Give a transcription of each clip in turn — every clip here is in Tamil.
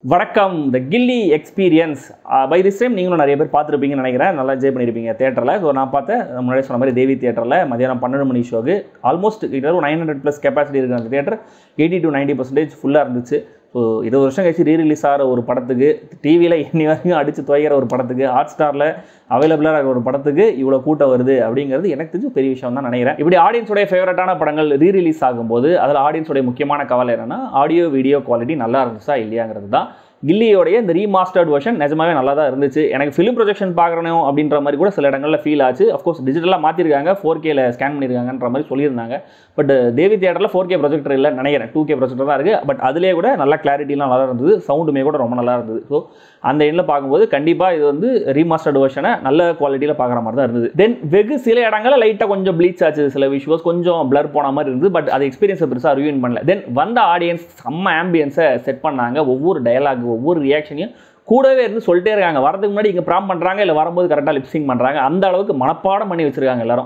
வணக்கம் the Ghilli experience by this time நீங்களும் நிறைய பேர் பார்த்துருப்பீங்கன்னு நினைக்கிறேன் நல்லா என்ஜாய் பண்ணியிருப்பீங்க தேட்டரில் ஸோ நான் பார்த்தேன் முன்னாடியே சொன்ன மாதிரி தேவி தேட்டரில் மதியானம் பன்னெண்டு மணி ஷோக்கு ஆல்மோஸ்ட் கிட்ட ஒரு நைன் ஹண்ட்ரட் ப்ளஸ் கெப்பாசிட்டி இருக்கிற அந்த theatre eighty to ninety percentage ஃபுல்லாக இருந்துச்சு ஸோ இருபது வருஷம் கழிச்சு ரீ ரிலீஸ் ஆகிற ஒரு படத்துக்கு டிவியில் இன்னி வரைக்கும் அடித்து துவைக்கிற ஒரு படத்துக்கு ஹாட் ஸ்டாரில் அவைலபிளாக இருக்கிற ஒரு படத்துக்கு இவ்வளோ கூட்டம் வருது அப்படிங்கிறது எனக்கு தெரிஞ்சு பெரிய விஷயம் தான் நினைக்கிறேன் இப்படி ஆடியன்ஸோடைய ஃபேவரட்டான படங்கள் ரீ ரிலீஸ் ஆகும்போது அதில் ஆடியன்ஸோடைய முக்கியமான கவலை என்னன்னா ஆடியோ வீடியோ குவாலிட்டி நல்லா இருந்துச்சா இல்லையாங்கிறது தான் கில்லியோடைய இந்த ரீமாஸ்டர்ட் வெர்ஷன் நிஜமாவே நல்லா தான் இருந்துச்சு எனக்கு ஃபிலிம் ப்ரொஜெக்ஷன் பார்க்கணும் அப்படின்ற மாதிரி கூட சில இடங்களில் ஃபீல் ஆச்சு அஃப்கோர்ஸ் டிஜிட்டலாக மாற்றிருக்காங்க ஃபோர் கேல ஸ்கேன் பண்ணியிருக்காங்கன்ற மாதிரி சொல்லியிருந்தாங்க பட் தேவி தேட்டரில் ஃபோர் கே ப்ரொஜெக்டர் இல்லை நினைக்கிறேன் டூ கே ப்ரொஜெக்டர் தான் இருக்குது பட் அதுலேயே கூட நல்லா கிளாரிட்டிலாம் நல்லா இருந்தது சவுண்டுமே கூட ரொம்ப நல்லா இருந்தது ஸோ அந்த எண்ணில் பார்க்கும்போது கண்டிப்பாக இது வந்து ரீமாஸ்டர்ட் வெர்ஷனை நல்ல குவாலிட்டியில் பார்க்குற மாதிரி தான் இருந்தது தென் வெகு சில இடங்களில் லைட்டாக கொஞ்சம் ப்ளீச் ஆச்சு சில விஷுவல்ஸ் கொஞ்சம் பிளர் போன மாதிரி இருந்தது பட் அது எக்ஸ்பீரியன்ஸை பெருசாக ரிவ்யூன் பண்ணல தென் வந்த ஆடியன்ஸ் செம்ம ஆம்பியன்ஸை செட் பண்ணாங்க ஒவ்வொரு டயலாக் ஒவ்வொரு ரியாக்ஷனையும் கூடவே இருந்து சொல்லிட்டே இருக்காங்க வரதுக்கு முன்னாடி இங்கே ப்ராம் பண்ணுறாங்க இல்லை வரும்போது கரெக்டாக லிப்சிங் பண்ணுறாங்க அந்த அளவுக்கு மனப்பாடம் பண்ணி வச்சிருக்காங்க எல்லாரும்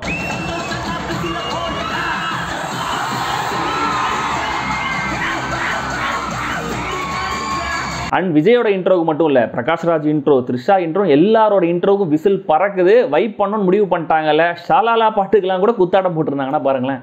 அண்ட் விஜயோட இன்ட்ரோவுக்கு மட்டும் இல்லை பிரகாஷ்ராஜ் இன்ட்ரோ த்ரிஷா இன்ட்ரோ எல்லாரோட இன்ட்ரோவுக்கும் விசில் பறக்குது வைப் பண்ணணும்னு முடிவு பண்ணிட்டாங்கல்ல ஷாலாலா பாட்டுக்கெல்லாம் கூட குத்தாட்டம் போட்டிருந்தாங்கன்னா பாருங்களேன்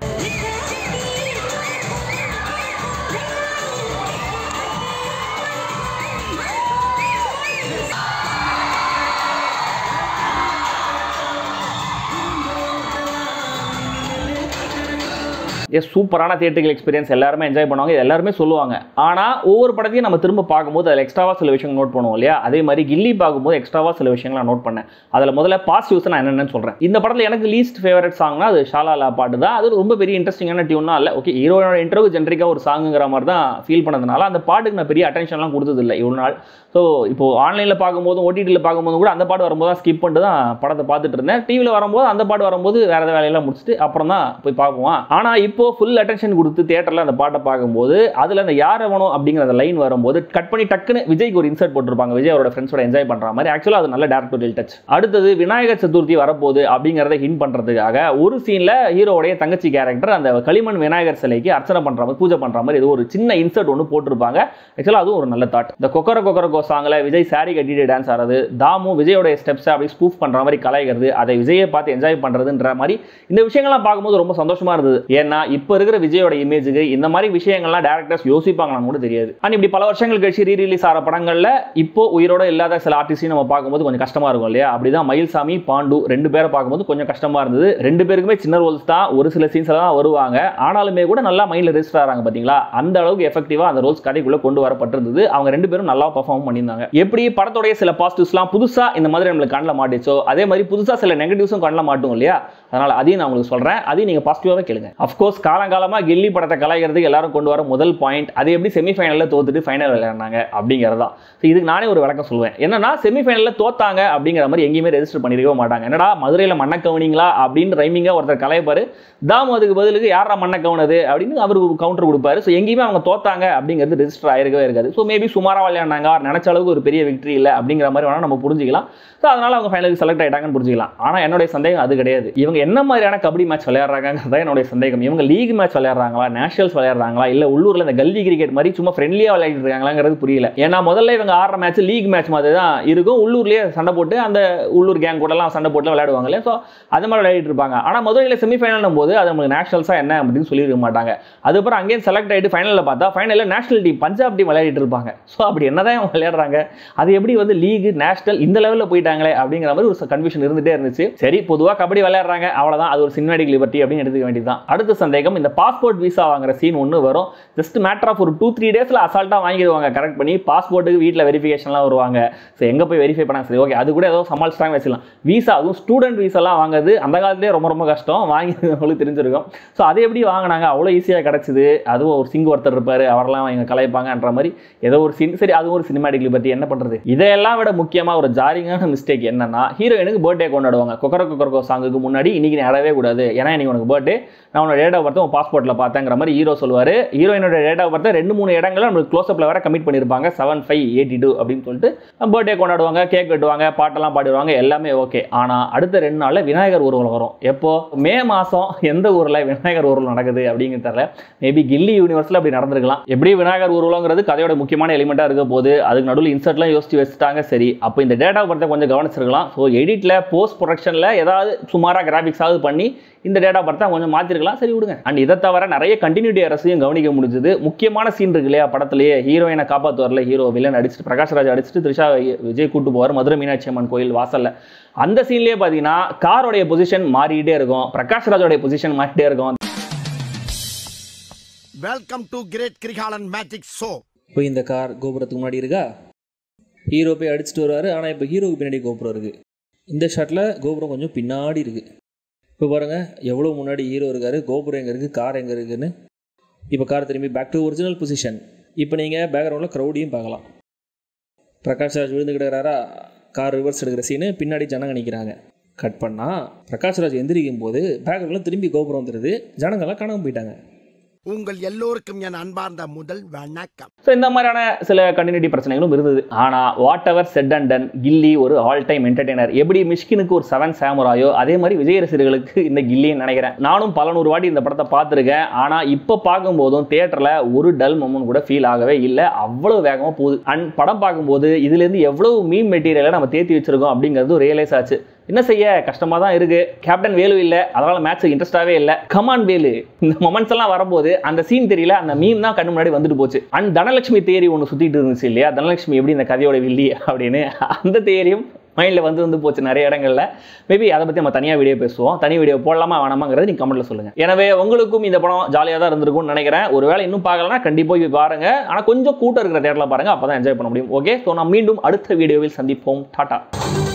எஸ் சூப்பரான தியேட்டர்கள் எக்ஸ்பீரியன்ஸ் எல்லாருமே என்ஜாய் பண்ணுவாங்க இது எல்லாருமே சொல்லுவாங்க ஆனால் ஒவ்வொரு படத்தையும் நம்ம திரும்ப பார்க்கும்போது அதில் எக்ஸ்ட்ராவாக சில விஷயங்கள் நோட் பண்ணுவோம் இல்லையா அதே மாதிரி கில்லி பார்க்கும்போது எக்ஸ்ட்ராவாக சில விஷயங்கள் நான் நோட் பண்ணேன் அதில் முதல்ல பாசிட்டிவ்ஸ் நான் என்னென்னு சொல்கிறேன் இந்த படத்தில் எனக்கு லீஸ்ட் ஃபேவரட் சாங்னா அது ஷாலாலா பாட்டு தான் அது ரொம்ப பெரிய இன்ட்ரெஸ்டிங்கான டியூனா இல்லை ஓகே ஹீரோனோட இன்டர்வியூ ஜென்ரிக்காக ஒரு சாங்குங்கிற மாதிரி தான் ஃபீல் பண்ணதுனால அந்த பாட்டுக்கு நான் பெரிய அட்டென்ஷன்லாம் கொடுத்ததில்லை இவ்வளோ நாள் ஸோ இப்போ ஆன்லைனில் பார்க்கும்போதும் ஓடிடியில் பார்க்கும்போது கூட அந்த பாட்டு வரும்போது தான் ஸ்கிப் பண்ணிட்டு தான் படத்தை பார்த்துட்டு இருந்தேன் டிவியில் வரும்போது அந்த பாட்டு வரும்போது வேறு ஏதாவது வேலையெல்லாம் முடிச்சுட்டு அப்புறம் தான் போய் பார்ப்போம் ஆனால் இப்போ ஃபுல் அட்டென்ஷன் கொடுத்து தேட்டரில் அந்த பாட்டை பார்க்கும்போது அதில் அந்த யார் வேணும் அப்படிங்கிற அந்த லைன் வரும்போது கட் பண்ணி டக்குன்னு விஜய்க்கு ஒரு இன்சர்ட் போட்டிருப்பாங்க விஜய் அவரோட ஃப்ரெண்ட்ஸோட என்ஜாய் பண்ணுற மாதிரி ஆக்சுவலாக அது நல்ல டேரக்டோரியல் டச் அடுத்தது விநாயகர் சதுர்த்தி வரப்போகுது அப்படிங்கிறத ஹின் பண்ணுறதுக்காக ஒரு சீனில் ஹீரோடைய தங்கச்சி கேரக்டர் அந்த களிமண் விநாயகர் சிலைக்கு அர்ச்சனை பண்ணுற மாதிரி பூஜை பண்ணுற மாதிரி ஏதோ ஒரு சின்ன இன்சர்ட் ஒன்று போட்டிருப்பாங்க ஆக்சுவலாக அதுவும் ஒரு நல்ல தாட் இந்த கொக்கர கொக்கரகோ சாங்கில் விஜய் சாரி கட்டிட்டு டான்ஸ் ஆடுறது தாமு விஜயோடைய ஸ்டெப்ஸை அப்படி ஸ்பூஃப் பண்ணுற மாதிரி கலாய்கிறது அதை விஜயை பார்த்து என்ஜாய் பண்ணுறதுன்ற மாதிரி இந்த விஷயங்கள்லாம் பார்க்கும்போது ரொம்ப சந்தோஷமாக இருந்தது ஏன்னா இப்போ இருக்கிற விஜயோட இமேஜுக்கு இந்த மாதிரி விஷயங்கள்லாம் டேரக்டர்ஸ் யோசிப்பாங்களான்னு கூட தெரியாது அண்ட் இப்படி பல வருஷங்கள் கழிச்சு ரீ ரிலீஸ் ஆகிற படங்களில் இப்போ உயிரோட இல்லாத சில ஆர்டிஸ்டையும் நம்ம பார்க்கும்போது கொஞ்சம் கஷ்டமாக இருக்கும் இல்லையா அப்படிதான் மயில்சாமி பாண்டு ரெண்டு பேரை பார்க்கும்போது கொஞ்சம் கஷ்டமாக இருந்தது ரெண்டு பேருக்குமே சின்ன ரோல்ஸ் தான் ஒரு சில சீன்ஸில் தான் வருவாங்க ஆனாலுமே கூட நல்லா மைண்டில் ரெஜிஸ்டர் ஆகிறாங்க பார்த்தீங்களா அந்த அளவுக்கு எஃபெக்டிவாக அந்த ரோல்ஸ் கதைக்குள்ளே கொண்டு வரப்பட்டிருந்தது அவங்க ரெண்டு பேரும் நல்லா பர்ஃபார்ம் பண்ணியிருந்தாங்க எப்படி படத்தோடைய சில பாசிட்டிவ்ஸ்லாம் புதுசாக இந்த மாதிரி நம்மளுக்கு கண்ணில் மாட்டிச்சோ அதே மாதிரி புதுசாக சில நெகட்டிவ்ஸும் கண்ணில் மாட்டும் இல்லையா அதனால் அதையும் நான் உங்களுக்கு சொல்கிறேன் அதையும் நீங்கள் பாசிட்டிவாகவே கேளுங்க அஃப்கோர்ஸ் காலங்காலமாக கில்லி படத்தை கலாய்க்கிறதுக்கு எல்லாரும் கொண்டு வர முதல் பாயிண்ட் அது எப்படி செமிஃபைனலில் தோத்துட்டு ஃபைனல் விளையாடினாங்க அப்படிங்கிறதா ஸோ இதுக்கு நானே ஒரு விளக்கம் சொல்லுவேன் என்னன்னா செமிஃபைனலில் தோத்தாங்க அப்படிங்கிற மாதிரி எங்கேயுமே ரெஜிஸ்டர் பண்ணிருக்கவே மாட்டாங்க என்னடா மதுரையில் மண்ணை கவனிங்களா அப்படின்னு ரைமிங்காக ஒருத்தர் கலைப்பாரு தாம் அதுக்கு பதிலுக்கு யாரா மண்ணை கவுனது அப்படின்னு அவர் கவுண்டர் கொடுப்பாரு ஸோ எங்கேயுமே அவங்க தோத்தாங்க அப்படிங்கிறது ரெஜிஸ்டர் ஆயிருக்கவே இருக்காது ஸோ மேபி சுமாராக விளையாடினாங்க அவர் நினச்ச அளவுக்கு ஒரு பெரிய விக்டரி இல்லை அப்படிங்கிற மாதிரி வேணால் நம்ம புரிஞ்சிக்கலாம் ஸோ அதனால் அவங்க ஃபைனலுக்கு செலக்ட் ஆகிட்டாங்கன்னு புரிஞ்சிக்கலாம் ஆனால் என்னுடைய சந்தேகம் அது கிடையாது இவங்க என்ன மாதிரியான கபடி மேட்ச் விளையாடுறாங்கிறது என்னுடைய சந்தேகம் இவங்க லீக் மேட்ச் விளையாடுறாங்களா நேஷனல்ஸ் விளையாடுறாங்களா இல்லை உள்ளூரில் இந்த கல்வி கிரிக்கெட் மாதிரி சும்மா ஃப்ரெண்ட்லியாக விளையாடிட்டு இருக்காங்களாங்கிறது புரியல ஏன்னா முதல்ல இவங்க ஆடுற மேட்ச் லீக் மேட்ச் மாதிரி தான் இருக்கும் உள்ளூர்லேயே சண்டை போட்டு அந்த உள்ளூர் கேங் கூடலாம் சண்டை போட்டு விளையாடுவாங்க இல்லையா ஸோ அது மாதிரி விளையாடிட்டு இருப்பாங்க ஆனால் மதுரையில் செமிஃபைனல் போது அது நம்மளுக்கு நேஷனல்ஸாக என்ன அப்படின்னு சொல்லியிருக்க மாட்டாங்க அதுக்கப்புறம் அங்கேயும் செலக்ட் ஆகிட்டு ஃபைனலில் பார்த்தா ஃபைனலில் நேஷனல் டீம் பஞ்சாப் டீம் விளையாடிட்டு இருப்பாங்க ஸோ அப்படி என்னதான் இவங்க விளையாடுறாங்க அது எப்படி வந்து லீக் நேஷனல் இந்த லெவலில் போயிட்டாங்களே அப்படிங்கிற மாதிரி ஒரு கன்ஃபியூஷன் இருந்துகிட்டே இருந்துச்சு சரி பொதுவாக கபடி விளையாடுறாங்க அவ்வளோதான் அது ஒரு சினிமாட்டிக் லிபர்ட்டி அப்படின்னு எடுத்துக்க வேண்டியதுதான் அடுத்த சந்தேகம் இந்த பாஸ்போர்ட் விசா வாங்குற சீன் ஒன்று வரும் ஜஸ்ட் மேட்டர் ஆஃப் ஒரு டூ த்ரீ டேஸில் அசால்ட்டாக வாங்கிடுவாங்க கரெக்ட் பண்ணி பாஸ்போர்ட்டுக்கு வீட்டில் வெரிஃபிகேஷன்லாம் வருவாங்க ஸோ எங்கே போய் வெரிஃபை பண்ணாங்க சரி ஓகே அது கூட ஏதோ சமாளிச்சிட்டாங்க வச்சுக்கலாம் விசா அதுவும் ஸ்டூடெண்ட் விசாலாம் வாங்குறது அந்த காலத்திலே ரொம்ப ரொம்ப கஷ்டம் வாங்கி உங்களுக்கு தெரிஞ்சிருக்கும் ஸோ அது எப்படி வாங்கினாங்க அவ்வளோ ஈஸியாக கிடச்சிது அதுவும் ஒரு சிங் ஒருத்தர் இருப்பார் அவரெல்லாம் இவங்க கலைப்பாங்கன்ற மாதிரி ஏதோ ஒரு சீன் சரி அதுவும் ஒரு சினிமாட்டிக் லிபர்ட்டி என்ன பண்ணுறது இதையெல்லாம் விட முக்கியமாக ஒரு ஜாரிங்கான மிஸ்டேக் என்னன்னா ஹீரோயினுக்கு பர்த்டே கொண்டாடுவாங்க கொக்கர கொக்கரக்கோ சாங்குக்கு முன்னாடி இன்னைக்கு நீ அறவே கூடாது ஏன்னா இன்னைக்கு உனக்கு பர்த்டே நான் உன்னோட டேட் ஆஃப் பர்த் உன் பாஸ்போர்ட்டில் பார்த்தேங்கிற மாதிரி ஹீரோ சொல்லுவார் ஹீரோயினோட டேட் ஆஃப் பர்த் ரெண்டு மூணு இடங்கள்ல நம்மளுக்கு க்ளோஸ்அப்பில் வேற கமிட் பண்ணியிருப்பாங்க செவன் ஃபைவ் எயிட்டி டூ அப்படின்னு சொல்லிட்டு பர்த்டே கொண்டாடுவாங்க கேக் வெட்டுவாங்க பாட்டெல்லாம் பாடிடுவாங்க எல்லாமே ஓகே ஆனால் அடுத்த ரெண்டு நாளில் விநாயகர் ஊர்வலம் வரும் எப்போ மே மாதம் எந்த ஊரில் விநாயகர் ஊர்வலம் நடக்குது அப்படிங்கிறது தெரியல மேபி கில்லி யூனிவர்ஸில் அப்படி நடந்திருக்கலாம் எப்படி விநாயகர் ஊர்வலங்கிறது கதையோட முக்கியமான எலிமெண்ட்டாக இருக்க போது அதுக்கு நடுவில் இன்சர்ட்லாம் யோசிச்சு வச்சுட்டாங்க சரி அப்போ இந்த டேட் ஆஃப் பர்த்தை கொஞ்சம் கவனிச்சிருக்கலாம் ஸோ எடிட்டில் போஸ்ட் ப்ரொடக்ஷனில் ஏதாவது சுமாராக கிராஃபிக்ஸாவது பண்ணி இந்த டேட் ஆஃப் பர்த்தை கொஞ்சம் மாற்றிருக்கலாம் சரி விடுங்க அண்ட் இதை தவிர நிறைய கண்டினியூட்டி அரசையும் கவனிக்க முடிஞ்சது முக்கியமான சீன் இருக்கு இல்லையா படத்திலேயே ஹீரோயினை காப்பாற்றுவார்ல ஹீரோ வில்லன் அடிச்சுட்டு பிரகாஷ்ராஜ் அடிச்சுட்டு த்ரிஷா விஜய் கூட்டு போவார் மதுரை மீனாட்சி அம்மன் கோயில் வாசல்ல அந்த சீன்லேயே பார்த்தீங்கன்னா காரோடைய பொசிஷன் மாறிக்கிட்டே இருக்கும் பிரகாஷ்ராஜோடைய பொசிஷன் மாறிட்டே இருக்கும் welcome to great Kirikalan magic show இப்போ இந்த கார் கோபுரத்துக்கு முன்னாடி இருக்கா ஹீரோ போய் அடிச்சுட்டு வருவார் ஆனால் இப்போ ஹீரோவுக்கு பின்னாடி கோபுரம் இருக்குது இந்த ஷாட்டில் கோபுரம் கொஞ்சம் பின்னாடி இருக்குது இப்போ பாருங்கள் எவ்வளோ முன்னாடி ஹீரோ இருக்கார் கோபுரம் எங்கே இருக்குது கார் எங்கே இருக்குன்னு இப்போ கார் திரும்பி பேக் டு ஒரிஜினல் பொசிஷன் இப்போ நீங்கள் பேக்ரவுண்டில் க்ரௌடியும் பார்க்கலாம் பிரகாஷ் ராஜ் விழுந்து கிடக்கிறாரா கார் ரிவர்ஸ் எடுக்கிற சீனு பின்னாடி ஜனங்க நிற்கிறாங்க கட் பண்ணால் பிரகாஷ் ராஜ் எந்திரிக்கும் போது பேக்ரவுண்டில் திரும்பி கோபுரம் வந்துடுது ஜனங்கள்லாம் காணாமல் போயிட்டாங்க உங்கள் எல்லோருக்கும் என் அன்பார்ந்த முதல் வணக்கம் ஸோ இந்த மாதிரியான சில கண்டினியூட்டி பிரச்சனைகளும் இருந்தது ஆனால் whatever set and done Ghilli ஒரு ஆல் டைம் என்டர்டெய்னர் எப்படி மிஷ்கினுக்கு ஒரு செவன் சாமுராயோ அதே மாதிரி விஜய் ரசிகர்களுக்கு இந்த கில்லின்னு நினைக்கிறேன் நானும் பல நூறு வாட்டி இந்த படத்தை பார்த்துருக்கேன் ஆனால் இப்போ பார்க்கும்போதும் தேட்டரில் ஒரு டல் மொமெண்ட் கூட ஃபீல் ஆகவே இல்லை அவ்வளோ வேகமாக போகுது அண்ட் படம் பார்க்கும்போது இதுலேருந்து எவ்வளோ மீன் மெட்டீரியலை நம்ம தேத்தி வச்சிருக்கோம் அப்படிங்கிறது ரியலைஸ் ஆச்சு என்ன செய்ய கஷ்டமாக தான் இருக்கு கேப்டன் வேலு இல்லை அதனால மேட்ச் இன்ட்ரெஸ்டாகவே இல்லை கமான் வேலு இந்த மொமெண்ட்ஸ் எல்லாம் வரும்போது அந்த சீன் தெரியல அந்த மீம் தான் கண்ணு முன்னாடி வந்துட்டு போச்சு அண்ட் தனலட்சுமி தேரி ஒன்று சுற்றிட்டு இருந்துச்சு இல்லையா தனலட்சுமி எப்படி இந்த கதையோட வில்லி அப்படின்னு அந்த தேரியும் மைண்டில் வந்து வந்து போச்சு நிறைய இடங்கள்ல மேபி அதை பற்றி நம்ம தனியாக வீடியோ பேசுவோம் தனி வீடியோ போடலாமா வேணாமாங்கிறது நீங்கள் கமெண்ட்டில் சொல்லுங்கள் எனவே உங்களுக்கும் இந்த படம் ஜாலியாக தான் இருந்திருக்கும்னு நினைக்கிறேன் ஒருவேளை இன்னும் பார்க்கலனா கண்டிப்பாக போய் பாருங்க ஆனால் கொஞ்சம் கூட்டம் இருக்கிற தேட்டரில் பாருங்க அப்போ தான் என்ஜாய் பண்ண முடியும் ஓகே ஸோ நான் மீண்டும் அடுத்த வீடியோவில் சந்திப்போம் டாடா